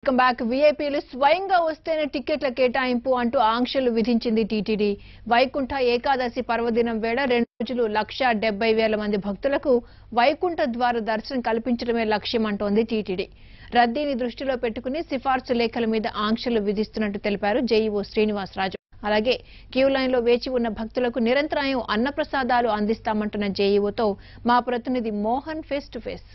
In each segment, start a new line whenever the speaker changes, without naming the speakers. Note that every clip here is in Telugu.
వెల్కమ్ బ్యాక్ వీఐపీలు స్వయంగా వస్తేనే టికెట్ల కేటాయింపు అంటూ ఆంక్షలు విధించింది టీటీడీ వైకుంఠ ఏకాదశి పర్వదినం వేళ రెండు రోజులు లక్ష డెబ్బై వేల మంది భక్తులకు వైకుంఠ ద్వార దర్శనం కల్పించడమే లక్ష్యం అంటోంది టీటీడీ రద్దీని దృష్టిలో పెట్టుకుని సిఫార్సు లేఖల మీద ఆంక్షలు విధిస్తున్నట్టు తెలిపారు జేఈఓ శ్రీనివాసరాజు అలాగే క్యూ లైన్ లో వేచి ఉన్న భక్తులకు నిరంతరాయం అన్నప్రసాదాలు అందిస్తామంటున్న జేఈఓతో మా ప్రతినిధి మోహన్ ఫేస్ టు ఫేస్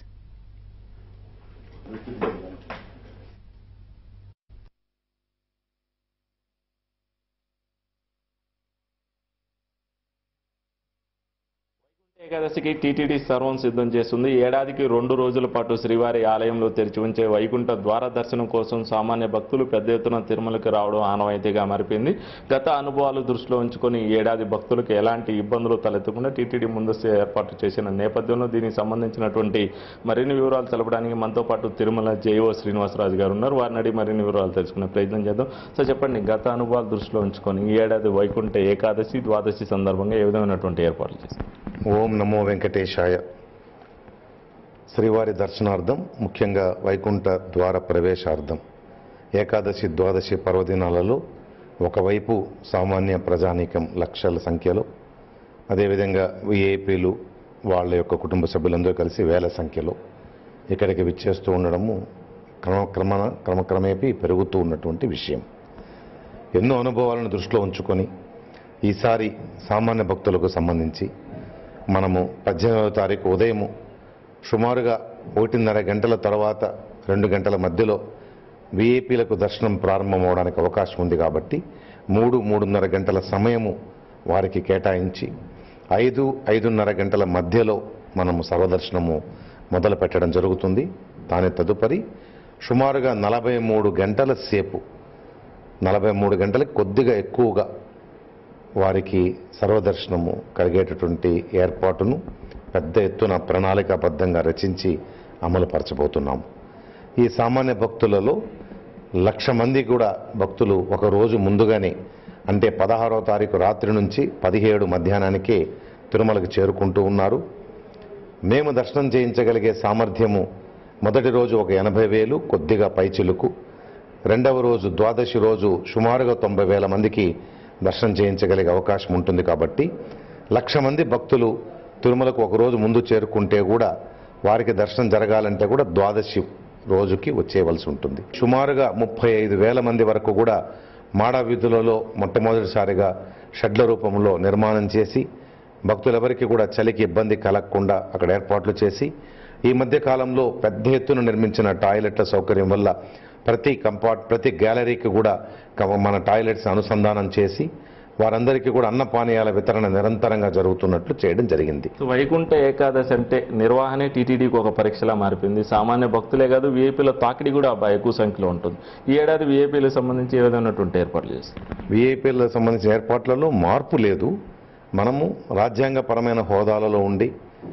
ఏకాదశికి టీటీడీ సర్వం సిద్ధం చేస్తుంది ఏడాదికి రెండు రోజుల పాటు శ్రీవారి ఆలయంలో తెరిచి ఉంచే వైకుంఠ ద్వార దర్శనం కోసం సామాన్య భక్తులు పెద్ద ఎత్తున తిరుమలకి రావడం ఆనవాయితీగా మారిపోయింది గత అనుభవాలు దృష్టిలో ఉంచుకొని ఈ ఏడాది భక్తులకు ఎలాంటి ఇబ్బందులు తలెత్తకుండా టీటీడీ ముందస్తు ఏర్పాటు చేసిన నేపథ్యంలో దీనికి సంబంధించినటువంటి మరిన్ని వివరాలు తెలపడానికి మనతో పాటు తిరుమల జేఓ శ్రీనివాసరాజు గారు ఉన్నారు వారిని అడిగి మరిన్ని వివరాలు తెలుసుకునే ప్రయత్నం చేద్దాం సో చెప్పండి గత అనుభవాలు దృష్టిలో ఉంచుకొని ఈ ఏడాది వైకుంఠ ఏకాదశి ద్వాదశి సందర్భంగా ఏ విధమైనటువంటి ఏర్పాట్లు చేస్తారు
ఓం నమో వెంకటేశాయ శ్రీవారి దర్శనార్థం ముఖ్యంగా వైకుంఠ ద్వార ప్రవేశార్థం ఏకాదశి ద్వాదశి పర్వదినాలలో ఒకవైపు సామాన్య ప్రజానీకం లక్షల సంఖ్యలో అదేవిధంగా విఐపీలు వాళ్ళ యొక్క కుటుంబ సభ్యులందరూ కలిసి వేల సంఖ్యలో ఇక్కడికి విచ్చేస్తూ ఉండడము క్రమక్రమణ క్రమక్రమేపీ పెరుగుతూ ఉన్నటువంటి విషయం ఎన్నో అనుభవాలను దృష్టిలో ఉంచుకొని ఈసారి సామాన్య భక్తులకు సంబంధించి మనము పద్దెనిమిదవ తారీఖు ఉదయము సుమారుగా ఒకటిన్నర గంటల తర్వాత రెండు గంటల మధ్యలో విఐపీలకు దర్శనం ప్రారంభమవడానికి అవకాశం ఉంది కాబట్టి మూడు మూడున్నర గంటల సమయము వారికి కేటాయించి ఐదు ఐదున్నర గంటల మధ్యలో మనము సర్వదర్శనము మొదలు పెట్టడం జరుగుతుంది దాని తదుపరి సుమారుగా నలభై మూడు గంటల సేపు నలభై మూడు గంటలకు కొద్దిగా ఎక్కువగా వారికి సర్వదర్శనము కలిగేటటువంటి ఏర్పాటును పెద్ద ఎత్తున ప్రణాళికాబద్ధంగా రచించి అమలు పరచబోతున్నాము ఈ సామాన్య భక్తులలో లక్ష మంది కూడా భక్తులు ఒక రోజు ముందుగానే అంటే పదహారవ తారీఖు రాత్రి నుంచి పదిహేడు మధ్యాహ్నానికే తిరుమలకు చేరుకుంటూ ఉన్నారు మేము దర్శనం చేయించగలిగే సామర్థ్యము మొదటి రోజు ఒక ఎనభై వేలు కొద్దిగా పైచిలుకు రెండవ రోజు ద్వాదశి రోజు సుమారుగా తొంభై వేల మందికి దర్శనం చేయించగలిగే అవకాశం ఉంటుంది కాబట్టి లక్ష మంది భక్తులు తిరుమలకు ఒక రోజు ముందు చేరుకుంటే కూడా వారికి దర్శనం జరగాలంటే కూడా ద్వాదశి రోజుకి వచ్చేయవలసి ఉంటుంది సుమారుగా ముప్పై ఐదు వేల మంది వరకు కూడా మాడా వీధులలో మొట్టమొదటిసారిగా షెడ్ల రూపంలో నిర్మాణం చేసి భక్తులెవరికి కూడా చలికి ఇబ్బంది కలగకుండా అక్కడ ఏర్పాట్లు చేసి ఈ మధ్య కాలంలో పెద్ద ఎత్తున నిర్మించిన టాయిలెట్ల సౌకర్యం వల్ల ప్రతి కంపార్ట్ ప్రతి గ్యాలరీకి కూడా క- మన టాయిలెట్స్ అనుసంధానం చేసి వారందరికీ కూడా అన్నపానీయాల వితరణ నిరంతరంగా జరుగుతున్నట్లు చేయడం జరిగింది
సో వైకుంఠ ఏకాదశి అంటే నిర్వహణే టీటీడీకి ఒక పరీక్షలా మారిపోయింది సామాన్య భక్తులే కాదు వీఐపీల తాకిడి కూడా బాగా ఎక్కువ సంఖ్యలో ఉంటుంది ఈ ఏడాది వీఐపీలకు సంబంధించి ఏ విధమైనటువంటి ఏర్పాట్లు చేస్తారు
విఐపీలకు సంబంధించిన ఏర్పాట్లలో మార్పు లేదు మనము రాజ్యాంగపరమైన హోదాలలో ఉండి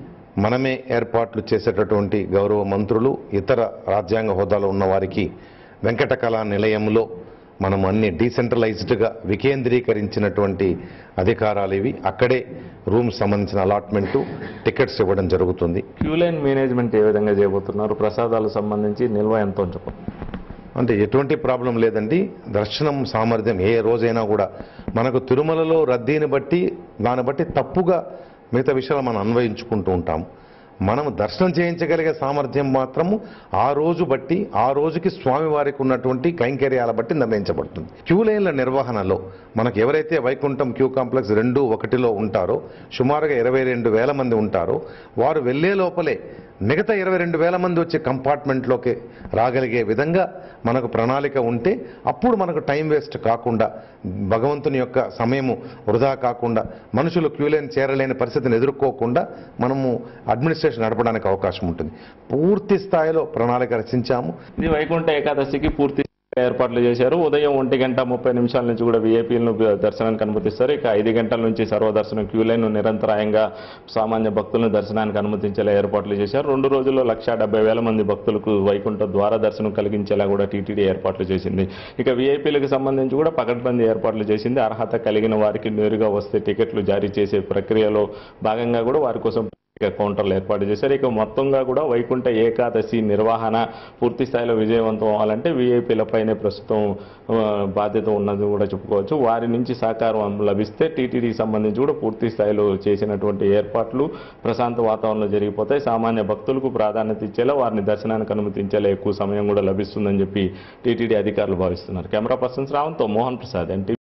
మనమే ఏర్పాట్లు చేసేటటువంటి గౌరవ మంత్రులు ఇతర రాజ్యాంగ హోదాలో ఉన్న వారికి వెంకట కళా నిలయంలో మనం అన్ని డీసెంట్రలైజ్డ్గా వికేంద్రీకరించినటువంటి అధికారాలు ఇవి అక్కడే రూమ్స్ సంబంధించిన అలాట్మెంటు టికెట్స్ ఇవ్వడం జరుగుతుంది
క్యూ లైన్ మేనేజ్మెంట్ ఏ విధంగా చేయబోతున్నారు ప్రసాదాలకు సంబంధించి నిల్వ ఎంత ఉంచబో
అంటే ఎటువంటి ప్రాబ్లం లేదండి దర్శనం సామర్థ్యం ఏ రోజైనా కూడా మనకు తిరుమలలో రద్దీని బట్టి దాన్ని బట్టి తప్పుగా మిగతా విషయాలు మనం అన్వయించుకుంటూ ఉంటాం మనం దర్శనం చేయించగలిగే సామర్థ్యం మాత్రము ఆ రోజు బట్టి ఆ రోజుకి స్వామివారికి ఉన్నటువంటి కైంకర్యాల బట్టి నిర్ణయించబడుతుంది క్యూ లైన్ల నిర్వహణలో మనకు ఎవరైతే వైకుంఠం క్యూ కాంప్లెక్స్ రెండు ఒకటిలో ఉంటారో సుమారుగా ఇరవై రెండు వేల మంది ఉంటారో వారు వెళ్లే లోపలే మిగతా ఇరవై రెండు వేల మంది వచ్చే కంపార్ట్మెంట్లోకి రాగలిగే విధంగా మనకు ప్రణాళిక ఉంటే అప్పుడు మనకు టైం వేస్ట్ కాకుండా భగవంతుని యొక్క సమయము వృధా కాకుండా మనుషులు క్యూ లైన్ చేరలేని పరిస్థితిని ఎదుర్కోకుండా మనము అడ్మినిస్ట్రేషన్ నడపడానికి అవకాశం ఉంటుంది పూర్తి స్థాయిలో ప్రణాళిక రచించాము
ఇది వైకుంఠ ఏకాదశికి పూర్తి ఏర్పాట్లు చేశారు ఉదయం ఒంటి గంట ముప్పై నిమిషాల నుంచి కూడా వీఐపీలను దర్శనానికి అనుమతిస్తారు ఇక ఐదు గంటల నుంచి సర్వదర్శనం క్యూ లైన్ నిరంతరాయంగా సామాన్య భక్తులను దర్శనానికి అనుమతించేలా ఏర్పాట్లు చేశారు రెండు రోజుల్లో లక్ష డెబ్బై వేల మంది భక్తులకు వైకుంఠ ద్వార దర్శనం కలిగించేలా కూడా టీటీడీ ఏర్పాట్లు చేసింది ఇక వీఐపీలకు సంబంధించి కూడా పకడ్బందీ ఏర్పాట్లు చేసింది అర్హత కలిగిన వారికి నేరుగా వస్తే టికెట్లు జారీ చేసే ప్రక్రియలో భాగంగా కూడా వారి కోసం కౌంటర్లు ఏర్పాటు చేశారు ఇక మొత్తంగా కూడా వైకుంఠ ఏకాదశి నిర్వహణ పూర్తి స్థాయిలో విజయవంతం అవ్వాలంటే వీఐపీలపైనే ప్రస్తుతం ఆ, బాధ్యత ఉన్నది కూడా చెప్పుకోవచ్చు వారి నుంచి సహకారం లభిస్తే టీటీడీకి సంబంధించి కూడా పూర్తి స్థాయిలో చేసినటువంటి ఏర్పాట్లు ప్రశాంత వాతావరణంలో జరిగిపోతాయి సామాన్య భక్తులకు ప్రాధాన్యత ఇచ్చేలా వారిని దర్శనానికి అనుమతించేలా ఎక్కువ సమయం కూడా లభిస్తుందని చెప్పి టీటీడీ అధికారులు భావిస్తున్నారు కెమెరా పర్సన్స్ రావంతో మోహన్ ప్రసాద్ ఎన్టీ